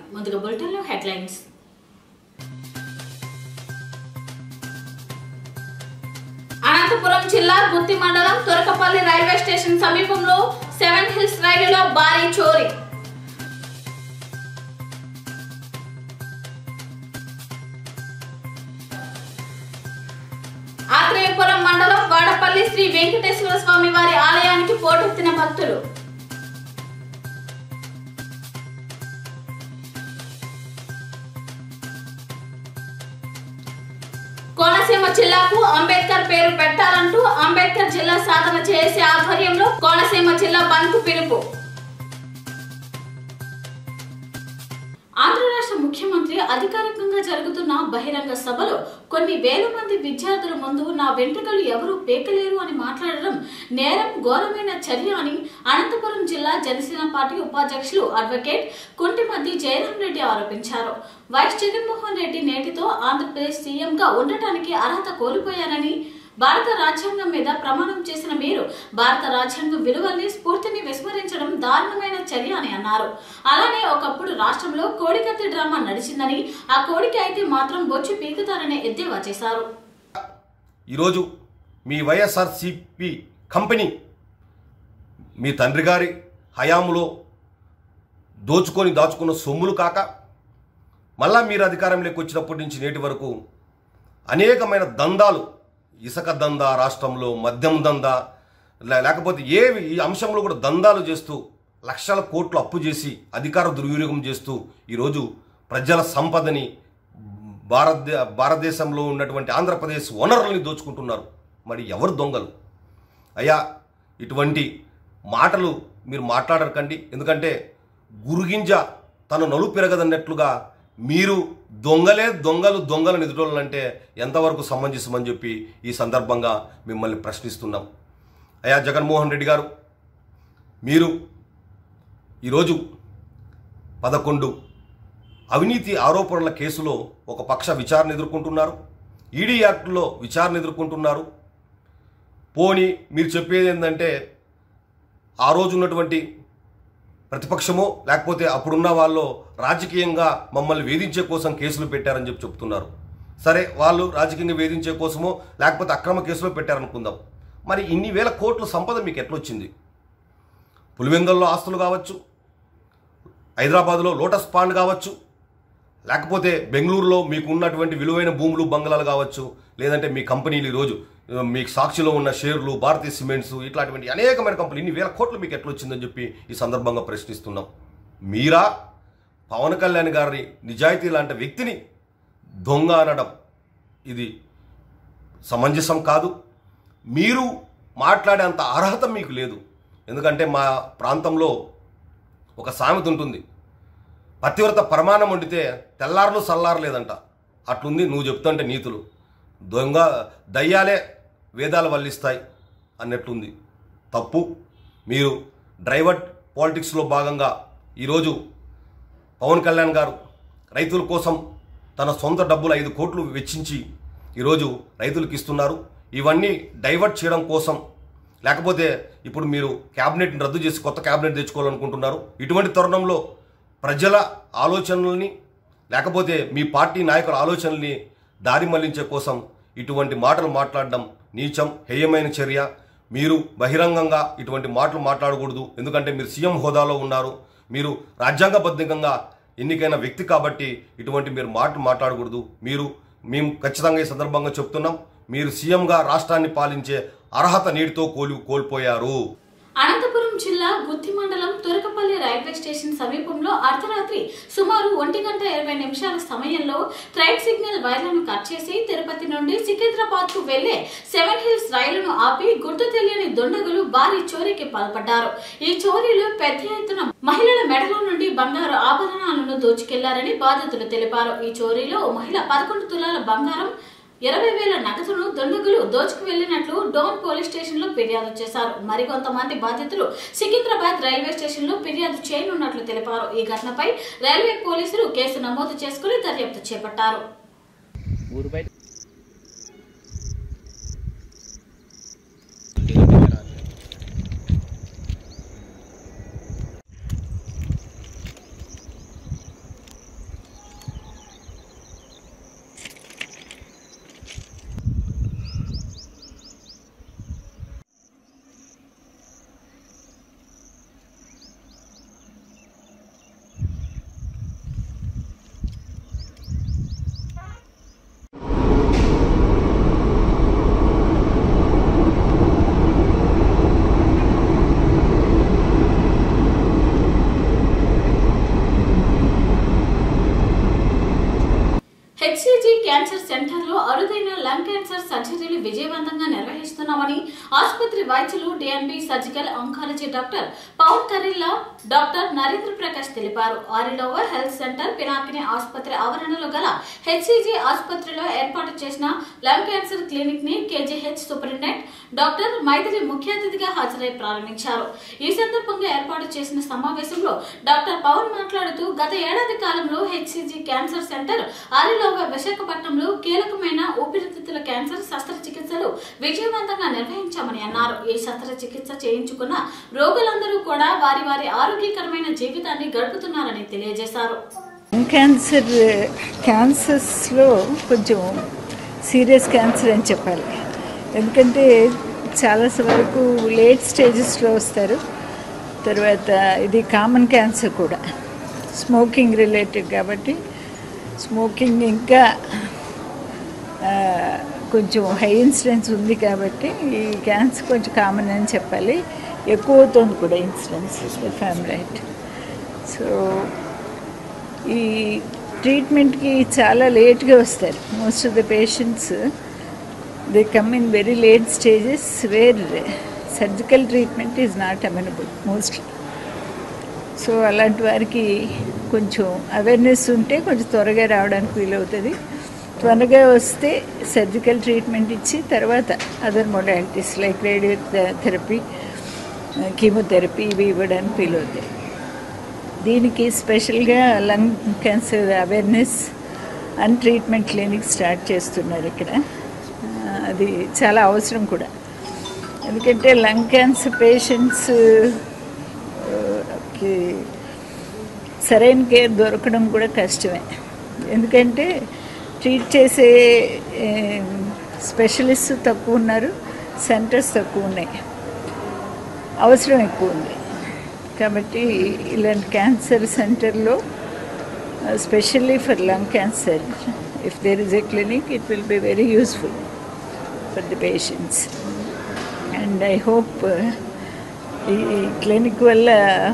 ముందుగా బులెటిన్లో హెడ్లైన్స్ అనంతపురం జిల్లా గుత్తి మండలం తురకపల్లి రైల్వే స్టేషన్ సమీపంలో సెవెన్ హిల్స్ రైలులో భారీ చోరీ ఆత్రేయపురం మండలం వాడపల్లి శ్రీ వెంకటేశ్వర స్వామి వారి ఆలయానికి పోటెత్తిన భక్తులు కోనసీమ జిల్లాకు అంబేద్కర్ పేరు పెట్టాలంటూ అంబేద్కర్ జిల్లా సాధన చేసే ఆధ్వర్యంలో కోనసీమ జిల్లా బంద్కు పిలుపు ఆంధ్ర రాష్ట్ర ముఖ్యమంత్రి అధికారికంగా జరుగుతున్న బహిరంగ సభలో కొన్ని వేల మంది విద్యార్థుల ముందు నా వెంట్రుకలు ఎవరూ పేకలేరు అని మాట్లాడడం నేరం ఘోరమైన చర్య అని అనంతపురం జిల్లా జనసేన పార్టీ ఉపాధ్యక్షులు అడ్వకేట్ కుంటిమద్ది జయరాం రెడ్డి ఆరోపించారు వైఎస్ జగన్మోహన్ రెడ్డి నేటితో ఆంధ్రప్రదేశ్ సీఎంగా ఉండటానికి అర్హత కోల్పోయారని భారత రాజ్యాంగం మీద ప్రమాణం చేసిన మీరు భారత రాజ్యాంగ విలువల్ని స్ఫూర్తిని విస్మరించడం దారుణమైన చర్య అని అన్నారు అలానే ఒకప్పుడు రాష్ట్రంలో కోడికత్తి డ్రామా నడిచిందని ఆ కోడికి అయితే మాత్రం బొచ్చు పీకుతారనే ఎద్దేవా చేశారు ఈరోజు మీ వైఎస్ఆర్సిపి కంపెనీ మీ తండ్రి గారి హయాంలో దోచుకొని దాచుకున్న సొమ్ములు కాక మళ్ళా మీరు అధికారంలోకి వచ్చినప్పటి నుంచి నేటి వరకు అనేకమైన దందాలు ఇసుక దందా రాష్ట్రంలో మద్యం దందా లే- లేకపోతే ఏ ఈ అంశంలో కూడా దందాలు చేస్తూ లక్షల కోట్లు అప్పు చేసి అధికార దుర్వినియోగం చేస్తూ ఈరోజు ప్రజల సంపదని భారతదే భారతదేశంలో ఉన్నటువంటి ఆంధ్రప్రదేశ్ వనరుల్ని దోచుకుంటున్నారు మరి ఎవరు దొంగలు అయ్యా ఇటువంటి మాటలు మీరు మాట్లాడకండి ఎందుకంటే గురుగింజ తన నలు పెరగదన్నట్లుగా మీరు దొంగలే దొంగలు దొంగలు నిధులంటే ఎంతవరకు సమంజసమని చెప్పి ఈ సందర్భంగా మిమ్మల్ని ప్రశ్నిస్తున్నాం అయ్యా జగన్మోహన్ రెడ్డి గారు మీరు ఈరోజు పదకొండు అవినీతి ఆరోపణల కేసులో ఒక పక్ష విచారణ ఎదుర్కొంటున్నారు ఈడీ యాక్టులో విచారణ ఎదుర్కొంటున్నారు పోని మీరు చెప్పేది ఏంటంటే ఆ రోజు ఉన్నటువంటి ప్రతిపక్షమో లేకపోతే అప్పుడున్న వాళ్ళు రాజకీయంగా మమ్మల్ని వేధించే కోసం కేసులు పెట్టారని చెప్పి చెప్తున్నారు సరే వాళ్ళు రాజకీయంగా వేధించే కోసమో లేకపోతే అక్రమ కేసులో పెట్టారనుకుందాం మరి ఇన్ని వేల కోట్ల సంపద మీకు ఎట్లొచ్చింది పులివెందుల్లో ఆస్తులు కావచ్చు హైదరాబాద్లో లోటస్ పాండ్ కావచ్చు లేకపోతే బెంగళూరులో మీకు ఉన్నటువంటి విలువైన భూములు బంగ్లాలు కావచ్చు లేదంటే మీ కంపెనీలు ఈరోజు ఆ, మీకు సాక్షిలో ఉన్న షేర్లు భారతీయ సిమెంట్స్ ఇట్లాంటివంటి అనేకమైన కంపెనీలు ఇన్ని వేల కోట్లు మీకు ఎట్లా వచ్చిందని చెప్పి ఈ సందర్భంగా ప్రశ్నిస్తున్నాం మీరా పవన్ కళ్యాణ్ గారిని నిజాయితీ లాంటి వ్యక్తిని దొంగ అనడం ఇది సమంజసం కాదు మీరు మాట్లాడే అంత అర్హత మీకు లేదు ఎందుకంటే మా ప్రాంతంలో ఒక సామెత ఉంటుంది పతివ్రత ప్రమాణం వండితే తెల్లారులు సల్లారు లేదంట అట్లుంది నువ్వు చెప్తుంటే నీతులు దొంగ దయ్యాలే వేదాలు వల్లిస్తాయి అన్నట్లుంది తప్పు మీరు డ్రైవర్ పాలిటిక్స్లో భాగంగా ఈరోజు పవన్ కళ్యాణ్ గారు రైతుల కోసం తన సొంత డబ్బులు ఐదు కోట్లు వెచ్చించి ఈరోజు రైతులకు ఇస్తున్నారు ఇవన్నీ డైవర్ట్ చేయడం కోసం లేకపోతే ఇప్పుడు మీరు క్యాబినెట్ని రద్దు చేసి కొత్త క్యాబినెట్ తెచ్చుకోవాలనుకుంటున్నారు ఇటువంటి తరుణంలో ప్రజల ఆలోచనల్ని లేకపోతే మీ పార్టీ నాయకుల ఆలోచనల్ని దారి మళ్లించే కోసం ఇటువంటి మాటలు మాట్లాడడం నీచం హేయమైన చర్య మీరు బహిరంగంగా ఇటువంటి మాటలు మాట్లాడకూడదు ఎందుకంటే మీరు సీఎం హోదాలో ఉన్నారు మీరు రాజ్యాంగబద్ధంగా ఎన్నికైన వ్యక్తి కాబట్టి ఇటువంటి మీరు మాటలు మాట్లాడకూడదు మీరు మేము ఖచ్చితంగా ఈ సందర్భంగా చెప్తున్నాం మీరు సీఎంగా రాష్ట్రాన్ని పాలించే అర్హత నీటితో కోలి కోల్పోయారు అనంతపురం జిల్లా గుత్తి మండలం తురకపల్లి రైల్వే స్టేషన్ సమీపంలో అర్ధరాత్రి సుమారు ఒంటి గంట ఇరవై నిమిషాల సమయంలో ట్రైన్ సిగ్నల్ వైర్లను కట్ చేసి తిరుపతి నుండి సికింద్రాబాద్ కు వెళ్లే సెవెన్ హిల్స్ రైలును ఆపి గుర్తు తెలియని దుండగులు భారీ చోరీకి పాల్పడ్డారు ఈ చోరీలో పెద్ద ఎత్తున మహిళల మెడలో నుండి బంగారు ఆభరణాలను దోచుకెళ్లారని బాధితులు తెలిపారు ఈ చోరీలో ఓ మహిళ పదకొండు తులాల బంగారం ఇరవై వేల నగదును దుండగులు దోచుకు వెళ్లినట్లు డోన్ పోలీస్ స్టేషన్ లో ఫిర్యాదు చేశారు మరికొంతమంది బాధితులు సికింద్రాబాద్ రైల్వే స్టేషన్ లో ఫిర్యాదు చేయనున్నట్లు తెలిపారు ఈ ఘటనపై రైల్వే పోలీసులు కేసు నమోదు చేసుకుని దర్యాప్తు చేపట్టారు ఊరు బయట హెచ్సిజి క్యాన్సర్ సెంటర్ లో అరుదైన లంగ్ క్యాన్సర్ సర్జరీలు విజయవంతంగా నిర్వహిస్తున్నామని ఆసుపత్రి వైద్యులు DNB surgical oncology doctor Pavan Karilla doctor Narendra Prakash తెలిపారు ఆరిలోవర్ హెల్త్ సెంటర్ పినాకిని ఆసుపత్రి ఆవరణలో గల హెచ్సిజి ఆసుపత్రిలో ఏర్పాటు చేసిన లంగ్ క్యాన్సర్ క్లినిక్ ని కేజీహెచ్ సూపరింటెండెంట్ డాక్టర్ మైత్రి ముఖ్య అతిథిగా హాజరై ప్రారంభించారు ఈ సందర్భంగా ఏర్పాటు చేసిన సమావేశంలో డాక్టర్ పవన్ మాట్లాడుతూ గత ఏడాది కాలంలో హెచ్సిజి క్యాన్సర్ సెంటర్ ఆరిలోవ విశాఖపట్నంలో కీలకమైన ఊపిరితిత్తుల క్యాన్సర్ శస్త్రచికిత్సలు విజయవంతంగా నిర్వహించామని అన్నారు ఈ శస్త్రచికిత్స చేయించుకున్న రోగులందరూ కూడా వారి వారి ఆరోగ్యకరమైన జీవితాన్ని గడుపుతున్నారని తెలియజేశారు లంగ్ క్యాన్సర్ క్యాన్సర్స్లో కొంచెం సీరియస్ క్యాన్సర్ అని చెప్పాలి ఎందుకంటే చాలా వరకు లేట్ స్టేజెస్లో వస్తారు తర్వాత ఇది కామన్ క్యాన్సర్ కూడా స్మోకింగ్ రిలేటెడ్ కాబట్టి స్మోకింగ్ ఇంకా ఆ, కొంచెం హై ఇన్సిడెన్స్ ఉంది కాబట్టి ఈ క్యాన్సర్ కొంచెం కామన్ అని చెప్పాలి ఎక్కువ అవుతుంది కూడా ఇన్సిడెన్స్ ఫ్యామిలీ రైట్ సో ఈ ట్రీట్మెంట్కి చాలా లేట్గా వస్తారు most of the patients they come in very late stages where surgical treatment is not amenable mostly so అలాంటి వారికి కొంచెం అవేర్నెస్ ఉంటే కొంచెం త్వరగా రావడానికి వీలవుతుంది త్వరగా వస్తే సర్జికల్ ట్రీట్మెంట్ ఇచ్చి తర్వాత other modalities like radio therapy chemotherapy ఇవి ఇవ్వడానికి వీలవుతాయి దీనికి స్పెషల్గా lung cancer awareness and treatment clinic start చేస్తున్నారు ఇక్కడ ఆ, అది చాలా అవసరం కూడా ఎందుకంటే లంగ్ క్యాన్సర్ పేషెంట్స్ కి సరైన కేర్ దొరకడం కూడా కష్టమే ఎందుకంటే ట్రీట్ చేసే స్పెషలిస్ట్ తక్కువ ఉన్నారు సెంటర్స్ తక్కువ ఉన్నాయి అవసరం ఎక్కువ ఉంది కాబట్టి ఇలాంటి క్యాన్సర్ సెంటర్లో specially for lung cancer if there is a clinic it will be very useful for the patients and I hope ఈ క్లినిక్ వల్ల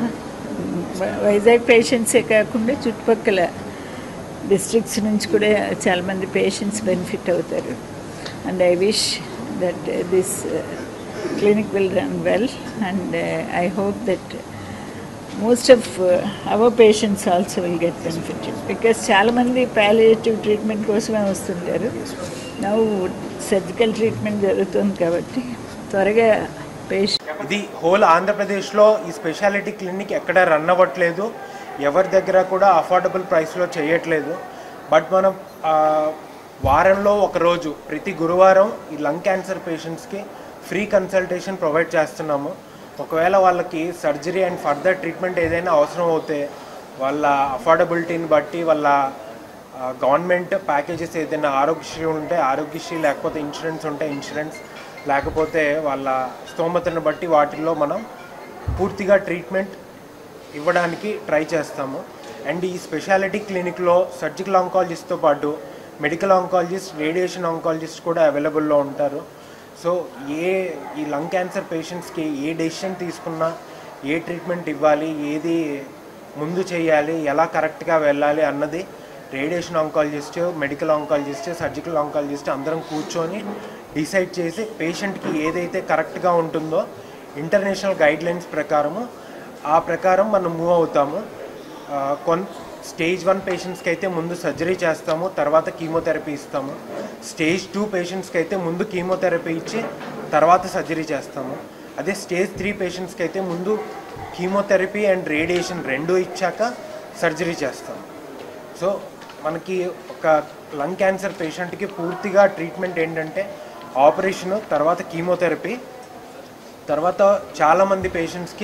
వై- వైజాగ్ పేషెంట్సే కాకుండా చుట్టుపక్కల డిస్ట్రిక్ట్స్ నుంచి కూడా చాలామంది పేషెంట్స్ బెనిఫిట్ అవుతారు and I wish that this clinic will run well and I hope that most of our patients also will get benefited because చాలామంది ప్యాలియేటివ్ ట్రీట్మెంట్ కోసమే వస్తుంటారు నవ్వు సర్జికల్ ట్రీట్మెంట్ జరుగుతుంది కాబట్టి త్వరగా పేషెంట్ ఇది హోల్ ఆంధ్రప్రదేశ్లో ఈ స్పెషాలిటీ క్లినిక్ ఎక్కడ రన్ అవ్వట్లేదు ఎవరి దగ్గర కూడా అఫోర్డబుల్ ప్రైస్లో చేయట్లేదు బట్ మనం ఆ, వారంలో ఒక రోజు ప్రతి గురువారం ఈ లంగ్ క్యాన్సర్ పేషెంట్స్కి ఫ్రీ కన్సల్టేషన్ ప్రొవైడ్ చేస్తున్నాము ఒకవేళ వాళ్ళకి సర్జరీ అండ్ ఫర్దర్ ట్రీట్మెంట్ ఏదైనా అవసరం అవుతే వాళ్ళ అఫోర్డబిలిటీని బట్టి వాళ్ళ గవర్నమెంట్ ప్యాకేజెస్ ఏదైనా ఆరోగ్యశ్రీ ఉంటే ఆరోగ్యశ్రీ లేకపోతే ఇన్సూరెన్స్ ఉంటే ఇన్సూరెన్స్ లేకపోతే వాళ్ళ స్తోమతను బట్టి వాటిల్లో మనం పూర్తిగా ట్రీట్మెంట్ ఇవ్వడానికి ట్రై చేస్తాము అండ్ ఈ స్పెషాలిటీ క్లినిక్లో సర్జికల్ ఆంకాలజిస్ట్తో పాటు మెడికల్ ఆంకాలజిస్ట్ రేడియేషన్ ఆంకాలజిస్ట్ కూడా అవైలబుల్లో ఉంటారు సో ఏ ఈ లంగ్ క్యాన్సర్ పేషెంట్స్కి ఏ డెసిషన్ తీసుకున్నా ఏ ట్రీట్మెంట్ ఇవ్వాలి ఏది ముందు చేయాలి ఎలా కరెక్ట్గా వెళ్ళాలి అన్నది radiation oncologist medical oncologist surgical oncologist అందరం కూర్చొని డిసైడ్ చేసి పేషెంట్కి ఏదైతే కరెక్ట్గా ఉంటుందో ఇంటర్నేషనల్ గైడ్లైన్స్ ప్రకారము ఆ ప్రకారం మనం మూవ్ అవుతాము ఆ, కొన్ స్టేజ్ వన్ పేషెంట్స్కి అయితే ముందు సర్జరీ చేస్తాము తర్వాత కీమోథెరపీ ఇస్తాము స్టేజ్ టూ పేషెంట్స్కి అయితే ముందు కీమోథెరపీ ఇచ్చి తర్వాత సర్జరీ చేస్తాము అదే స్టేజ్ త్రీ పేషెంట్స్కి అయితే ముందు కీమోథెరపీ అండ్ రేడియేషన్ రెండు ఇచ్చాక సర్జరీ చేస్తాము సో మనకి ఒక లంగ్ క్యాన్సర్ పేషెంట్కి పూర్తిగా ట్రీట్మెంట్ ఏంటంటే ఆపరేషను తర్వాత కీమోథెరపీ తర్వాత చాలామంది పేషెంట్స్కి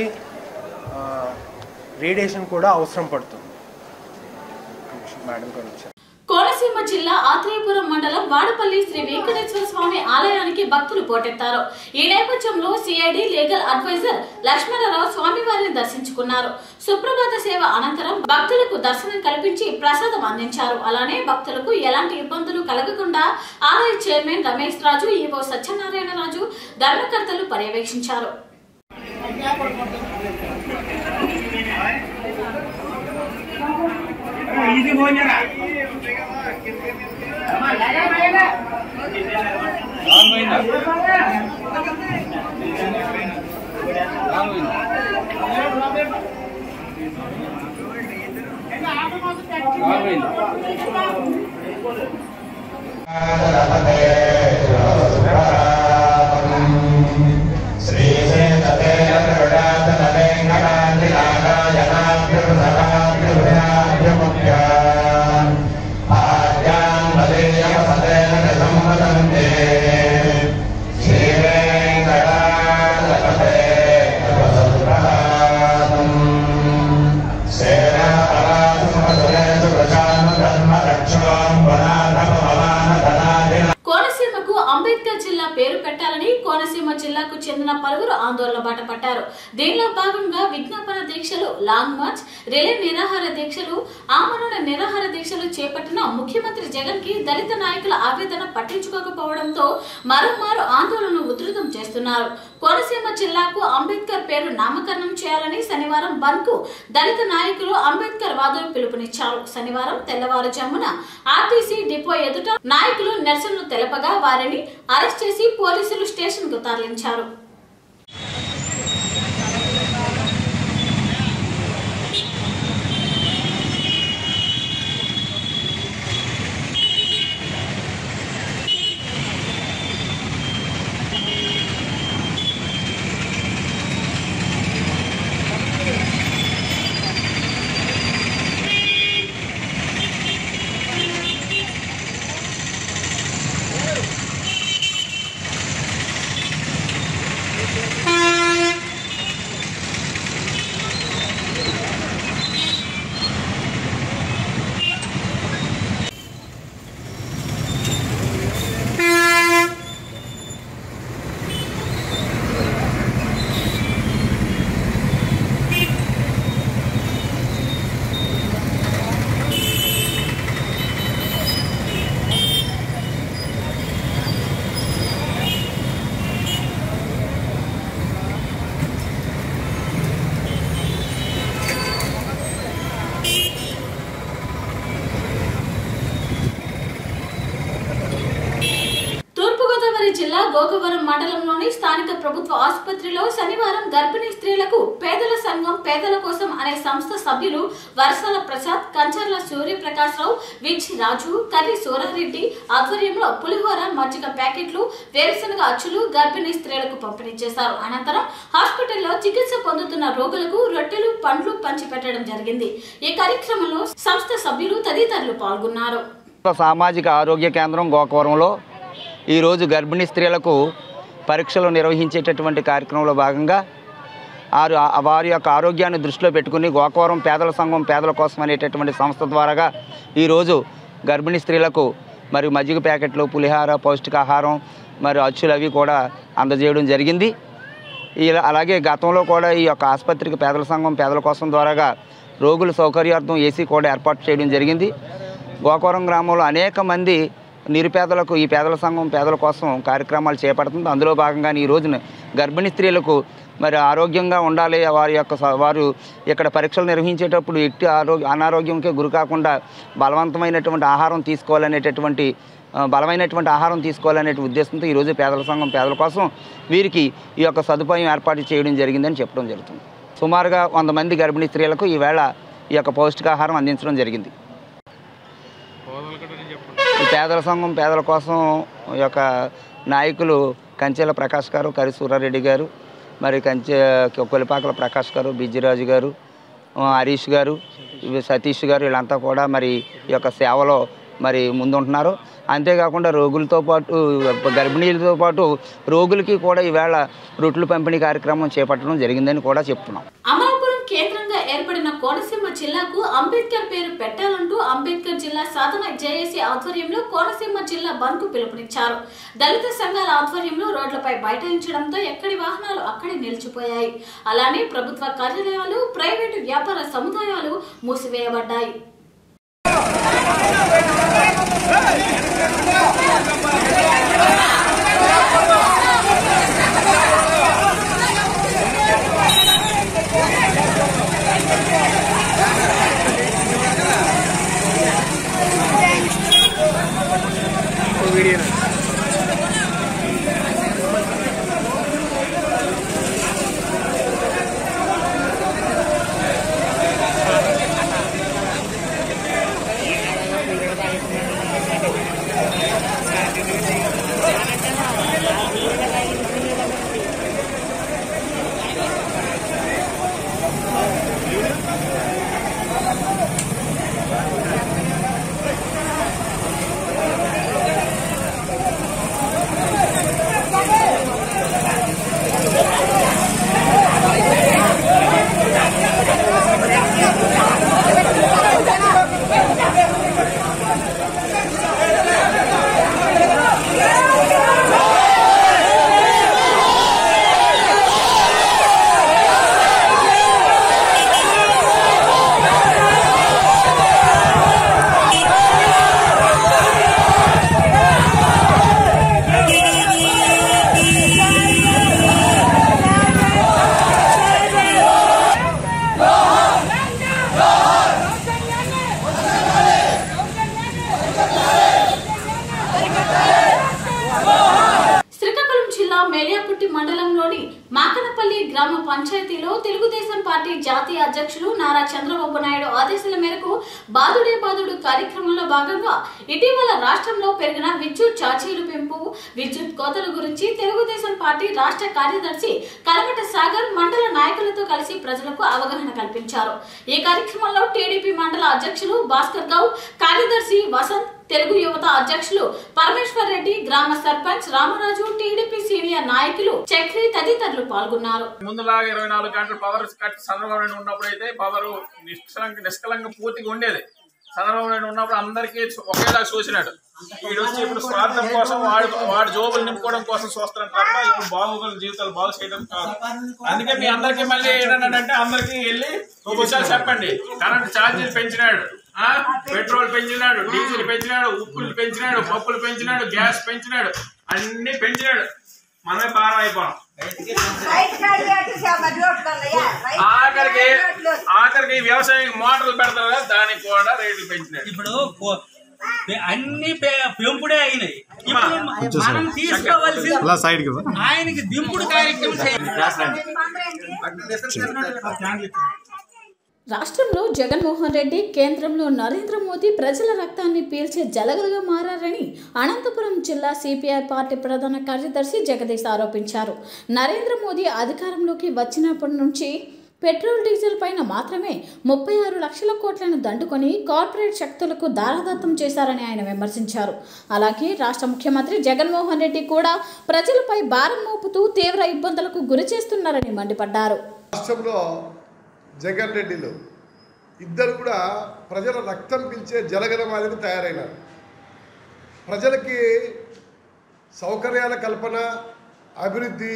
రేడియేషన్ కూడా అవసరం పడుతుంది మేడం గారు వచ్చారు కోనసీమ జిల్లా ఆత్రేయపురం మండలం వాడపల్లి శ్రీ వెంకటేశ్వర స్వామి ఆలయానికి భక్తులు పోటెత్తారు ఈ నేపథ్యంలో సిఐడి లీగల్ అడ్వైజర్ లక్ష్మణరావు స్వామివారిని దర్శించుకున్నారు సుప్రభాత సేవ అనంతరం భక్తులకు దర్శనం కల్పించి ప్రసాదం అందించారు అలానే భక్తులకు ఎలాంటి ఇబ్బందులు కలగకుండా ఆలయ చైర్మన్ రమేష్ రాజు ఈవో సత్యనారాయణ రాజు ధర్మకర్తలు పర్యవేక్షించారు ఇది భోజన కోనసీమకు అంబేద్కర్ జిల్లా పేరు పెట్టాలని కోనసీమ జిల్లాకు చెందిన పలువురు ఆందోళన బాట పట్టారు దీనిలో భాగంగా విజ్ఞాపన దీక్షలు లాంగ్ మార్చ్ రిలే నిరాహార దీక్షలు ఆమరణ నిరాహార దీక్షలు చేపట్టిన ముఖ్యమంత్రి జగన్ కి దళిత నాయకుల ఆవేదన పట్టించుకోకపోవడంతో మరోమారు ఆందోళన ఉధృతం చేస్తున్నారు కోనసీమ జిల్లాకు అంబేద్కర్ పేరు నామకరణం చేయాలని శనివారం బంద్ కు దళిత నాయకులు అంబేద్కర్ వాదులు పిలుపునిచ్చారు శనివారం తెల్లవారుజామున ఆర్టీసీ డిపో ఎదుట నాయకులు నిరసనలు తెలపగా వారిని అరెస్ట్ చేసి పోలీసులు స్టేషన్ కు తరలించారు తూర్పుగోదావరి జిల్లా గోకవరం మండలంలోని స్థానిక ప్రభుత్వ ఆసుపత్రిలో శనివారం గర్భిణీ స్త్రీలకు పేదల సంఘం పేదల కోసం అనే సంస్థ సభ్యులు వరసల ప్రసాద్ కంచర్ల సూర్యప్రకాశ్ రావు విజ్ రాజు కర్రి సూరారెడ్డి ఆధ్వర్యంలో పులిహోర మజ్జిగ ప్యాకెట్లు వేరుశనగ అచ్చులు గర్భిణీ స్త్రీలకు పంపిణీ చేశారు అనంతరం హాస్పిటల్లో చికిత్స పొందుతున్న రోగులకు రొట్టెలు పండ్లు పంచిపెట్టడం జరిగింది ఈ కార్యక్రమంలో సంస్థ సభ్యులు తదితరులు పాల్గొన్నారు సామాజిక ఆరోగ్య కేంద్రం గోకవరంలో ఈరోజు గర్భిణీ స్త్రీలకు పరీక్షలు నిర్వహించేటటువంటి కార్యక్రమంలో భాగంగా ఆరు ఆ- వారి యొక్క ఆరోగ్యాన్ని దృష్టిలో పెట్టుకుని గోకవరం పేదల సంఘం పేదల కోసం అనేటటువంటి సంస్థ ద్వారాగా ఈరోజు గర్భిణీ స్త్రీలకు మరి మజ్జిగ ప్యాకెట్లు పులిహార పౌష్టికాహారం మరి అచ్చులు అవి కూడా అందజేయడం జరిగింది ఇలా అలాగే గతంలో కూడా ఈ యొక్క ఆసుపత్రికి పేదల సంఘం పేదల కోసం ద్వారాగా రోగుల సౌకర్యార్థం ఏసీ కూడా ఏర్పాటు చేయడం జరిగింది గోకవరం గ్రామంలో అనేక మంది నిరుపేదలకు ఈ పేదల సంఘం పేదల కోసం కార్యక్రమాలు చేపడుతుంది అందులో భాగంగానే ఈ రోజున గర్భిణీ స్త్రీలకు మరి ఆరోగ్యంగా ఉండాలి వారి యొక్క స- వారు ఇక్కడ పరీక్షలు నిర్వహించేటప్పుడు ఎట్టి ఆరోగ్య అనారోగ్యంకే గురి కాకుండా బలవంతమైనటువంటి ఆహారం తీసుకోవాలనేటటువంటి ఆ, బలమైనటువంటి ఆహారం తీసుకోవాలనే ఉద్దేశంతో ఈరోజు పేదల సంఘం పేదల కోసం వీరికి ఈ యొక్క సదుపాయం ఏర్పాటు చేయడం జరిగిందని చెప్పడం జరుగుతుంది సుమారుగా వంద మంది గర్భిణీ స్త్రీలకు ఈవేళ ఈ యొక్క పౌష్టికాహారం అందించడం జరిగింది ఈ పేదల సంఘం పేదల కోసం ఈ యొక్క నాయకులు కంచెల ప్రకాష్ గారు కరి సూరారెడ్డి గారు మరి కంచె కొలిపాకల ప్రకాష్ గారు బిజ్జిరాజు గారు ఆ, హరీష్ గారు ఇవి సతీష్ గారు వీళ్ళంతా కూడా మరి ఈ యొక్క సేవలో మరి ముందుంటున్నారు అంతేకాకుండా రోగులతో పాటు గర్భిణీలతో పాటు రోగులకి కూడా ఈవేళ రొట్లు పంపిణీ కార్యక్రమం చేపట్టడం జరిగిందని కూడా చెప్తున్నాం అమలాపురం కేంద్రంగా ఏర్పడిన కోనసీమ జిల్లాకు అంబేద్కర్ పేరు పెట్టాలంటూ అంబేద్కర్ జిల్లా సాధన జేఏసీ ఆధ్వర్యంలో కోనసీమ జిల్లా బంద్ కు పిలుపునిచ్చారు దళిత సంఘాల ఆధ్వర్యంలో రోడ్లపై బైఠాయించడంతో ఎక్కడి వాహనాలు అక్కడే నిలిచిపోయాయి అలానే ప్రభుత్వ కార్యాలయాలు ప్రైవేటు వ్యాపార సముదాయాలు మూసివేయబడ్డాయి పంచాయతీలో తెలుగుదేశం పార్టీ జాతీయ అధ్యక్షులు నారా చంద్రబాబు నాయుడు ఆదేశాల మేరకు బాదుడే బాదుడు కార్యక్రమంలో భాగంగా ఇటీవల రాష్ట్రంలో పెరిగిన విద్యుత్ ఛార్జీలు పెంపు విద్యుత్ కోతల గురించి తెలుగుదేశం పార్టీ రాష్ట్ర కార్యదర్శి కలమట సాగర్ మండల నాయకులతో కలిసి ప్రజలకు అవగాహన కల్పించారు ఈ కార్యక్రమంలో టీడీపీ మండల అధ్యక్షులు భాస్కర్ గౌడ్ కార్యదర్శి వసంత్ తెలుగు యువత అధ్యక్షులు పరమేశ్వర్ రెడ్డి గ్రామ సర్పంచ్ రామరాజు టీడీపీ సీనియర్ నాయకులు చక్రి తదితరులు పాల్గొన్నారు ముందులాగా ఇరవై నాలుగు గంటలు పవర్ కట్ చంద్రబాబు నాయుడు ఉన్నప్పుడు అయితే పవర్ నిష్కలంక నిష్కలంగా పూర్తిగా ఉండేది చంద్రబాబు నాయుడు ఉన్నప్పుడు అందరికీ ఒకేలా చూసినాడు వీడు వచ్చి ఇప్పుడు స్వార్థం కోసం వాడు వాడి జోబులు నింపుకోవడం కోసం చూస్తున్నాడు తప్ప ఇప్పుడు బాగోగుల జీవితాలు బాగు చేయడం కాదు అందుకే మీ అందరికీ మళ్ళీ ఏంటంటే అందరికీ వెళ్ళి ఒక విషయాలు చెప్పండి కరెంట్ ఛార్జీలు పెంచినాడు ఆ పెట్రోల్ పెంచినాడు డీజిల్ పెంచినాడు ఉప్పులు పెంచినాడు పప్పులు పెంచినాడు గ్యాస్ పెంచినాడు అన్ని పెంచినాడు మనమే భారం అయిపోయాం ఆఖరికి ఆఖరికి వ్యవసాయం మోటార్లు పెడతారు కదా దానికి కూడా రేట్లు పెంచినాడు ఇప్పుడు పో- పె- అన్ని పె- పెంపుడే అయినాయి ఇప్పుడు మనం తీసుకోవాల్సి ఆయనకి దింపుడు కార్యక్రమం చేయాలి రాష్ట్రంలో జగన్మోహన్ రెడ్డి కేంద్రంలో నరేంద్ర మోదీ ప్రజల రక్తాన్ని పీల్చే జలగలుగా మారని అనంతపురం జిల్లా సిపిఐ పార్టీ ప్రధాన కార్యదర్శి జగదీష్ ఆరోపించారు నరేంద్ర మోదీ అధికారంలోకి వచ్చినప్పటి నుంచి పెట్రోల్ డీజిల్ పైన మాత్రమే ముప్పై ఆరు లక్షల కోట్లను దండుకొని కార్పొరేట్ శక్తులకు దారాదత్తం చేశారని ఆయన విమర్శించారు అలాగే రాష్ట్ర ముఖ్యమంత్రి జగన్మోహన్ రెడ్డి కూడా ప్రజలపై భారం మోపుతూ తీవ్ర ఇబ్బందులకు గురి చేస్తున్నారని మండిపడ్డారు రాష్ట్రంలో జగన్ రెడ్డిలు ఇద్దరు కూడా ప్రజల రక్తం పిలిచే జలగల మాదిరి తయారైనారు ప్రజలకి సౌకర్యాల కల్పన అభివృద్ధి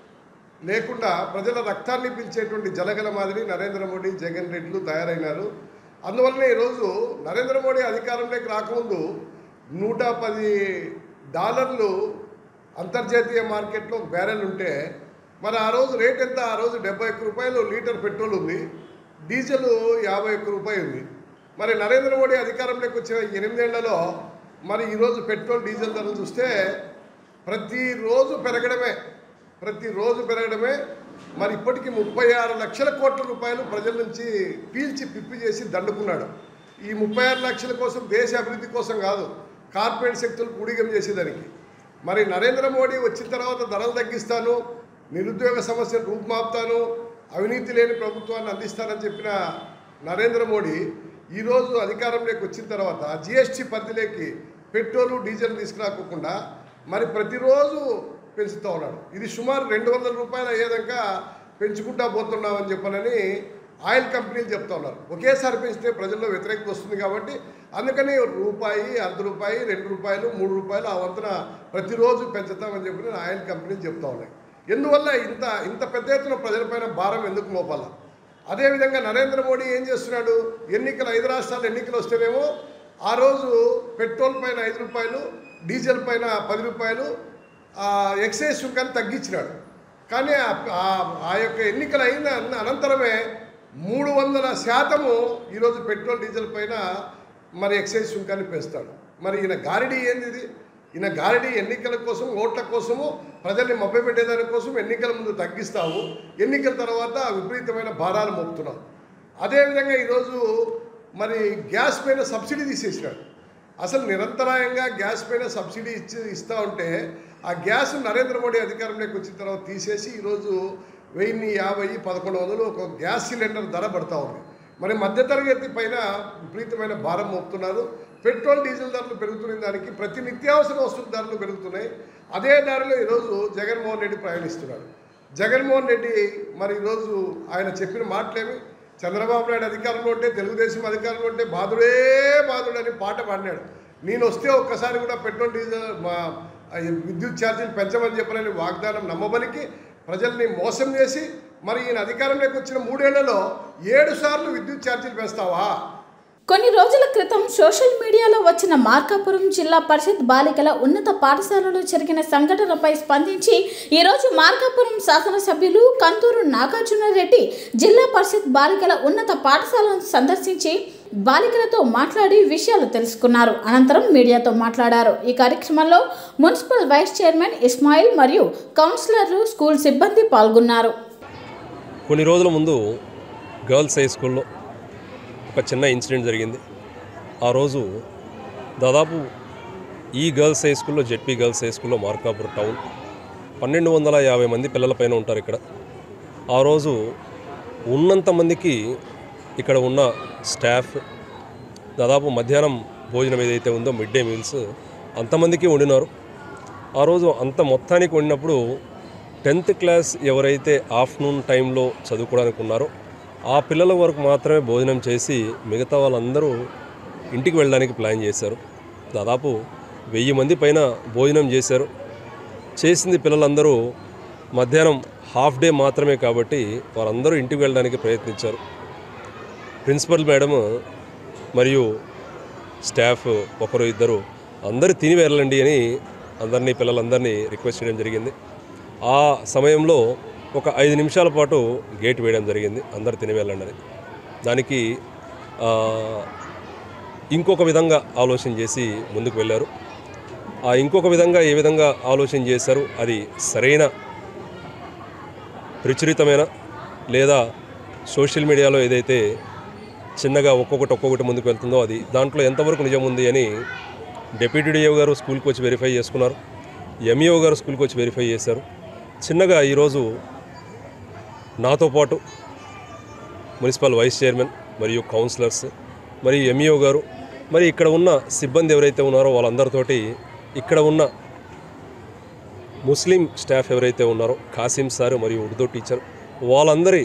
లేకుండా ప్రజల రక్తాన్ని పిలిచేటువంటి జలగల మాదిరి నరేంద్ర మోడీ జగన్ రెడ్డిలు తయారైనారు అందువల్లనే ఈరోజు నరేంద్ర మోడీ అధికారంలోకి రాకముందు నూట పది డాలర్లు అంతర్జాతీయ మార్కెట్లో ఒక బ్యారెల్ ఉంటే మరి ఆ రోజు రేట్ ఎంత ఆ రోజు డెబ్బై ఒక్క రూపాయలు లీటర్ పెట్రోల్ ఉంది డీజిల్ యాభై ఒక్క రూపాయలు ఉంది మరి నరేంద్ర మోడీ అధికారంలోకి వచ్చిన ఎనిమిదేళ్లలో మరి ఈరోజు పెట్రోల్ డీజిల్ ధరలు చూస్తే ప్రతిరోజు పెరగడమే ప్రతిరోజు పెరగడమే మరి ఇప్పటికీ ముప్పై ఆరు లక్షల కోట్ల రూపాయలు ప్రజల నుంచి పీల్చి పిప్పి చేసి దండుకున్నాడు ఈ ముప్పై ఆరు లక్షల కోసం దేశ అభివృద్ధి కోసం కాదు కార్పొరేట్ శక్తులు కూడిగం చేసేదానికి మరి నరేంద్ర మోడీ వచ్చిన తర్వాత ధరలు తగ్గిస్తాను నిరుద్యోగ సమస్యను రూపుమాపుతాను అవినీతి లేని ప్రభుత్వాన్ని అందిస్తానని చెప్పిన నరేంద్ర మోడీ ఈరోజు అధికారంలోకి వచ్చిన తర్వాత జిఎస్టీ పరిధిలోకి పెట్రోలు డీజిల్ తీసుకురాకోకుండా మరి ప్రతిరోజు పెంచుతూ ఉన్నాడు ఇది సుమారు రెండు వందల రూపాయలు అయ్యేదాకా పెంచుకుంటా పోతున్నామని చెప్పనని ఆయిల్ కంపెనీలు చెప్తా ఉన్నారు ఒకేసారి పెంచితే ప్రజల్లో వ్యతిరేకత వస్తుంది కాబట్టి అందుకని రూపాయి అర్ధ రూపాయి రెండు రూపాయలు మూడు రూపాయలు ఆ వంతున ప్రతిరోజు పెంచుతామని చెప్పి ఆయిల్ కంపెనీలు చెప్తా ఉన్నాయి ఎందువల్ల ఇంత ఇంత పెద్ద ఎత్తున ప్రజలపైన భారం ఎందుకు మోపాల అదేవిధంగా నరేంద్ర మోడీ ఏం చేస్తున్నాడు ఎన్నికలు ఐదు రాష్ట్రాలు ఎన్నికలు వస్తేనేమో ఆ రోజు పెట్రోల్ పైన ఐదు రూపాయలు డీజిల్ పైన పది రూపాయలు ఆ, ఎక్సైజ్ సుంకాన్ని తగ్గించినాడు కానీ ఆ- ఆ- ఆ యొక్క ఎన్నికలు అయిన అనంతరమే మూడు వందల శాతము ఈరోజు పెట్రోల్ డీజిల్ పైన మరి ఎక్సైజ్ సుంకాన్ని పెంచుతాడు మరి ఈయన గారిడీ ఏంది ఇది ఈయన గారిడీ ఎన్నికల కోసం ఓట్ల కోసము ప్రజల్ని మభ్యపెట్టేదాని కోసం ఎన్నికల ముందు తగ్గిస్తావు ఎన్నికల తర్వాత విపరీతమైన భారాలు మోపుతున్నావు అదేవిధంగా ఈరోజు మరి గ్యాస్ పైన సబ్సిడీ తీసేసినాడు అసలు నిరంతరాయంగా గ్యాస్ పైన సబ్సిడీ ఇచ్చి ఇస్తూ ఉంటే ఆ గ్యాస్ నరేంద్ర మోడీ అధికారంలోకి వచ్చిన తర్వాత తీసేసి ఈరోజు వెయ్యిన్ని యాభై పదకొండు వందలు ఒక గ్యాస్ సిలిండర్ ధర పడతా ఉంది మరి మధ్యతరగతి పైన విపరీతమైన భారం మోపుతున్నారు పెట్రోల్ డీజిల్ ధరలు పెరుగుతున్న దానికి ప్రతి నిత్యావసర వస్తువుల ధరలు పెరుగుతున్నాయి అదే దారిలో ఈరోజు జగన్మోహన్ రెడ్డి ప్రయాణిస్తున్నాడు జగన్మోహన్ రెడ్డి మరి ఈరోజు ఆయన చెప్పిన మాటలేమి చంద్రబాబు నాయుడు అధికారంలో ఉంటే తెలుగుదేశం అధికారంలో ఉంటే బాధుడే బాధుడు అని పాట పాడినాడు నేను వస్తే ఒక్కసారి కూడా పెట్రోల్ డీజిల్ మా ఆ విద్యుత్ ఛార్జీలు పెంచమని చెప్పనని వాగ్దానం నమ్మబలికి ప్రజల్ని మోసం చేసి మరి ఈయన అధికారంలోకి వచ్చిన మూడేళ్లలో ఏడు సార్లు విద్యుత్ ఛార్జీలు పెంచుతావా కొన్ని రోజుల క్రితం సోషల్ మీడియాలో వచ్చిన మార్కాపురం జిల్లా పరిషత్ బాలికల ఉన్నత పాఠశాలలో జరిగిన సంఘటనపై స్పందించి ఈరోజు మార్కాపురం శాసనసభ్యులు కంతూరు నాగార్జున రెడ్డి జిల్లా పరిషత్ బాలికల ఉన్నత పాఠశాలను సందర్శించి బాలికలతో మాట్లాడి విషయాలు తెలుసుకున్నారు అనంతరం మీడియాతో మాట్లాడారు ఈ కార్యక్రమంలో మున్సిపల్ వైస్ చైర్మన్ ఇస్మాయిల్ మరియు కౌన్సిలర్లు స్కూల్ సిబ్బంది పాల్గొన్నారు కొన్ని రోజుల ముందు గర్ల్స్ హై స్కూల్లో ఒక చిన్న ఇన్సిడెంట్ జరిగింది ఆ రోజు దాదాపు ఈ గర్ల్స్ హై స్కూల్లో జెడ్పీ గర్ల్స్ హై స్కూల్లో మార్కాపూర్ టౌన్ పన్నెండు వందల యాభై మంది పిల్లల పైన ఉంటారు ఇక్కడ ఆ రోజు ఉన్నంత మందికి ఇక్కడ ఉన్న స్టాఫ్ దాదాపు మధ్యాహ్నం భోజనం ఏదైతే ఉందో మిడ్ డే మీల్స్ అంతమందికి వండినారు ఆ రోజు అంత మొత్తానికి వండినప్పుడు టెన్త్ క్లాస్ ఎవరైతే ఆఫ్టర్నూన్ టైంలో చదువుకోవడానికి ఉన్నారో ఆ పిల్లల వరకు మాత్రమే భోజనం చేసి మిగతా వాళ్ళందరూ ఇంటికి వెళ్ళడానికి ప్లాన్ చేశారు దాదాపు వెయ్యి మంది పైన భోజనం చేశారు చేసింది పిల్లలందరూ మధ్యాహ్నం హాఫ్ డే మాత్రమే కాబట్టి వారందరూ ఇంటికి వెళ్ళడానికి ప్రయత్నించారు ప్రిన్సిపల్ మేడం మరియు స్టాఫ్ ఒకరు ఇద్దరు అందరూ తిని వెళ్ళండి అని అందరినీ పిల్లలందరినీ రిక్వెస్ట్ చేయడం జరిగింది ఆ సమయంలో ఒక ఐదు నిమిషాల పాటు గేట్ వేయడం జరిగింది అందరు తిని వెళ్ళండి అని దానికి ఆ, ఇంకొక విధంగా ఆలోచన చేసి ముందుకు వెళ్ళారు ఆ ఇంకొక విధంగా ఏ విధంగా ఆలోచన చేశారు అది సరైన ప్రచురితమైన లేదా సోషల్ మీడియాలో ఏదైతే చిన్నగా ఒక్కొక్కటి ఒక్కొక్కటి ముందుకు వెళ్తుందో అది దాంట్లో ఎంతవరకు నిజం ఉంది అని డెప్యూటీ డిఓ గారు స్కూల్కి వచ్చి వెరిఫై చేసుకున్నారు ఎంఈఓ గారు స్కూల్కి వచ్చి వెరిఫై చేశారు చిన్నగా ఈరోజు నాతో పాటు మున్సిపల్ వైస్ చైర్మన్ మరియు కౌన్సిలర్స్ మరియు ఎంఈఓ గారు మరి ఇక్కడ ఉన్న సిబ్బంది ఎవరైతే ఉన్నారో వాళ్ళందరితోటి ఇక్కడ ఉన్న ముస్లిం స్టాఫ్ ఎవరైతే ఉన్నారో కాసిం సార్ మరియు ఉర్దూ టీచర్ వాళ్ళందరి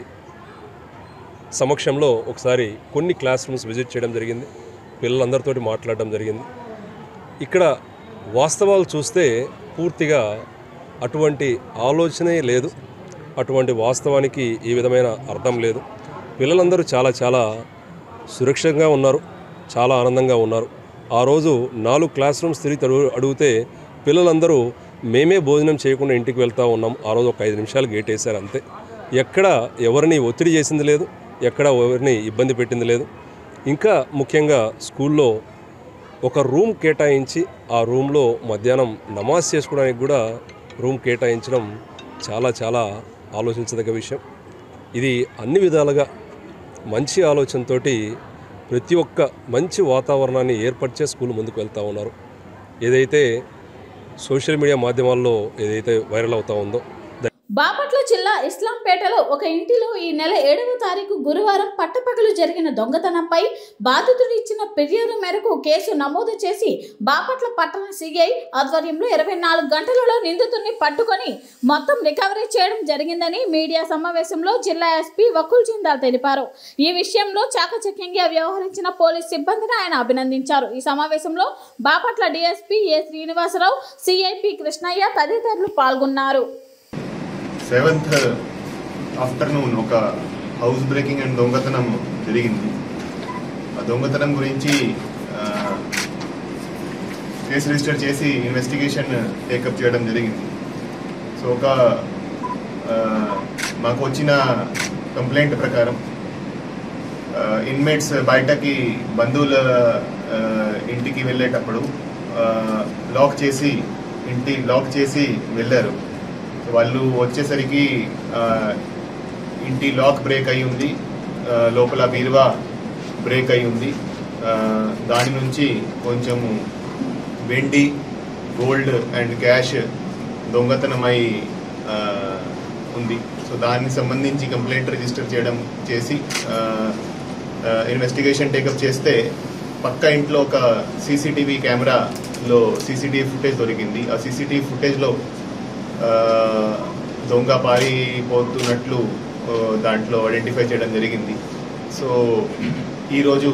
సమక్షంలో ఒకసారి కొన్ని క్లాస్ రూమ్స్ విజిట్ చేయడం జరిగింది పిల్లలందరితోటి మాట్లాడడం జరిగింది ఇక్కడ వాస్తవాలు చూస్తే పూర్తిగా అటువంటి ఆలోచనే లేదు అటువంటి వాస్తవానికి ఈ విధమైన అర్థం లేదు పిల్లలందరూ చాలా చాలా సురక్షితంగా ఉన్నారు చాలా ఆనందంగా ఉన్నారు ఆ రోజు నాలుగు క్లాస్ రూమ్స్ తిరిగి అడుగు అడిగితే పిల్లలందరూ మేమే భోజనం చేయకుండా ఇంటికి వెళ్తూ ఉన్నాం ఆ రోజు ఒక ఐదు నిమిషాలు గేట్ వేశారు అంతే ఎక్కడ ఎవరిని ఒత్తిడి చేసింది లేదు ఎక్కడ ఎవరిని ఇబ్బంది పెట్టింది లేదు ఇంకా ముఖ్యంగా స్కూల్లో ఒక రూమ్ కేటాయించి ఆ రూమ్లో మధ్యాహ్నం నమాజ్ చేసుకోవడానికి కూడా రూమ్ కేటాయించడం చాలా చాలా ఆలోచించదగ్గ విషయం ఇది అన్ని విధాలుగా మంచి ఆలోచనతోటి ప్రతి ఒక్క మంచి వాతావరణాన్ని ఏర్పరిచే స్కూల్ ముందుకు వెళ్తూ ఉన్నారు ఏదైతే సోషల్ మీడియా మాధ్యమాల్లో ఏదైతే వైరల్ అవుతూ ఉందో బాపట్ల జిల్లా ఇస్లాంపేటలో ఒక ఇంటిలో ఈ నెల ఏడవ తారీఖు గురువారం పట్టపగలు జరిగిన దొంగతనంపై బాధితుడు ఇచ్చిన ఫిర్యాదు మేరకు కేసు నమోదు చేసి బాపట్ల పట్టణ సిఐ ఆధ్వర్యంలో ఇరవై నాలుగు గంటలలో నిందితుడిని పట్టుకొని మొత్తం రికవరీ చేయడం జరిగిందని మీడియా సమావేశంలో జిల్లా ఎస్పీ వకుల్ జిందాల్ తెలిపారు ఈ విషయంలో చాకచక్యంగా వ్యవహరించిన పోలీస్ సిబ్బందిని ఆయన అభినందించారు ఈ సమావేశంలో Bapatla DSP A Srinivasarao CIP Krishnaiah తదితరులు పాల్గొన్నారు సెవెంత్ ఆఫ్టర్నూన్ ఒక హౌస్ బ్రేకింగ్ అండ్ దొంగతనం జరిగింది ఆ దొంగతనం గురించి ఆ, కేసు రిజిస్టర్ చేసి ఇన్వెస్టిగేషన్ టేకప్ చేయడం జరిగింది సో ఒక ఆ, మాకు వచ్చిన కంప్లైంట్ ప్రకారం ఇన్మేట్స్ బయటకి బంధువుల ఆ, ఇంటికి వెళ్ళేటప్పుడు ఆ, లాక్ చేసి ఇంటి లాక్ చేసి వెళ్ళారు సో వాళ్ళు వచ్చేసరికి ఆ, ఇంటి లాక్ బ్రేక్ అయి ఉంది ఆ, లోపల బీరువా బ్రేక్ అయి ఉంది ఆ, దాని నుంచి కొంచెము వెండి గోల్డ్ అండ్ క్యాష్ దొంగతనమై ఆ, ఉంది సో దానికి సంబంధించి కంప్లైంట్ రిజిస్టర్ చేయడం చేసి ఇన్వెస్టిగేషన్ టేకప్ చేస్తే పక్క ఇంట్లో ఒక సీసీటీవీ కెమెరాలో సీసీటీవీ ఫుటేజ్ దొరికింది ఆ సీసీటీవీ ఫుటేజ్లో ఆ, దొంగ పారిపోతున్నట్లు ఆ, దాంట్లో ఐడెంటిఫై చేయడం జరిగింది సో ఈరోజు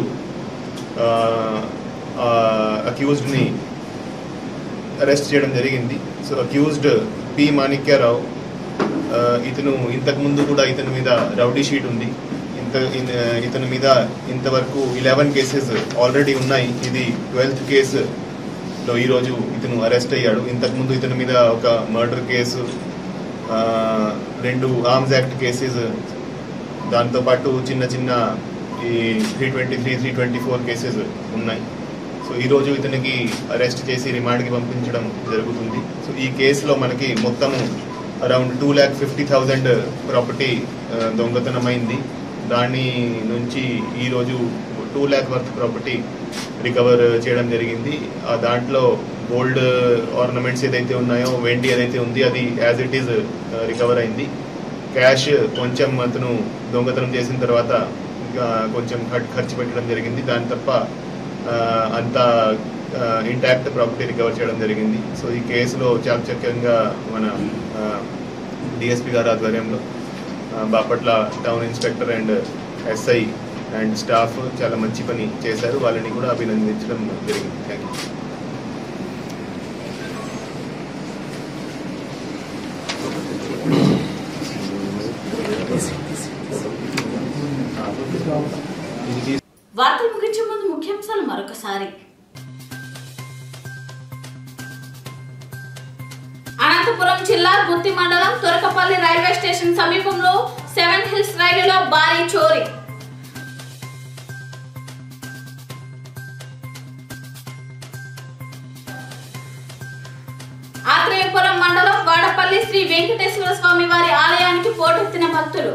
అక్యూజ్డ్ని అరెస్ట్ చేయడం జరిగింది సో అక్యూజ్డ్ పి మాణిక్యారావు ఆ, ఇతను ఇంతకు ముందు కూడా ఇతని మీద రౌడీ షీట్ ఉంది ఇంత ఇన్- ఇతని మీద ఇంతవరకు ఇలెవెన్ కేసెస్ ఆల్రెడీ ఉన్నాయి ఇది ట్వెల్త్ కేసు లో ఈరోజు ఇతను అరెస్ట్ అయ్యాడు ఇంతకుముందు ఇతని మీద ఒక మర్డర్ కేసు ఆ, రెండు ఆర్మ్స్ యాక్ట్ కేసెస్ దాంతోపాటు చిన్న చిన్న ఈ three twenty three three twenty four cases ఉన్నాయి సో ఈరోజు ఇతనికి అరెస్ట్ చేసి రిమాండ్కి పంపించడం జరుగుతుంది సో ఈ కేసులో మనకి మొత్తము around two lakh fifty thousand property ఆ, దొంగతనమైంది దాని నుంచి ఈరోజు two lakh worth property recover చేయడం జరిగింది ఆ దాంట్లో గోల్డ్ ఆర్నమెంట్స్ ఏదైతే ఉన్నాయో వెండి ఏదైతే ఉంది అది యాజ్ ఇట్ ఈజ్ రికవర్ అయింది క్యాష్ కొంచెం అతను దొంగతనం చేసిన తర్వాత ఇంకా కొంచెం ఖర్- ఖర్చు పెట్టడం జరిగింది దాని తప్ప ఆ, అంతా ఇంటాక్ట్ ప్రాపర్టీ రికవర్ చేయడం జరిగింది సో ఈ కేసులో చాకచక్యంగా మన డిఎస్పి గారి ఆధ్వర్యంలో ఆ, Bapatla town inspector and SI and staff చాలా మంచి పని చేశారు వాళ్ళని కూడా అభినందించడం జరిగింది థ్యాంక్ యూ వార్తలు ముగించే ముందు ముఖ్యాంశాలు మరొకసారి అనంతపురం జిల్లా గుత్తి మండలం తురకపల్లి రైల్వే స్టేషన్ సమీపంలో సెవెన్ హిల్స్ రైలులో భారీ చోరీ ఆత్రేయపురం మండలం వాడపల్లి శ్రీ వెంకటేశ్వర స్వామి వారి ఆలయానికి పోటెత్తిన భక్తులు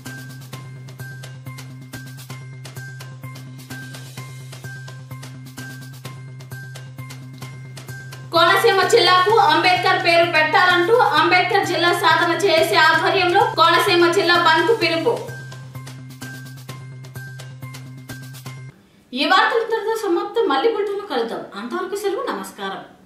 కోనసీమ జిల్లాకు అంబేద్కర్ పేరు పెట్టాలంటూ అంబేద్కర్ జిల్లా సాధన చేసే ఆధ్వర్యంలో కోనసీమ జిల్లా బంద్కు పిలుపు ఈ వార్తలు ఇంతటితో సమాప్తం మళ్ళీ బుల్టన్లో కలుద్దాం అంతవరకు సెలవు నమస్కారం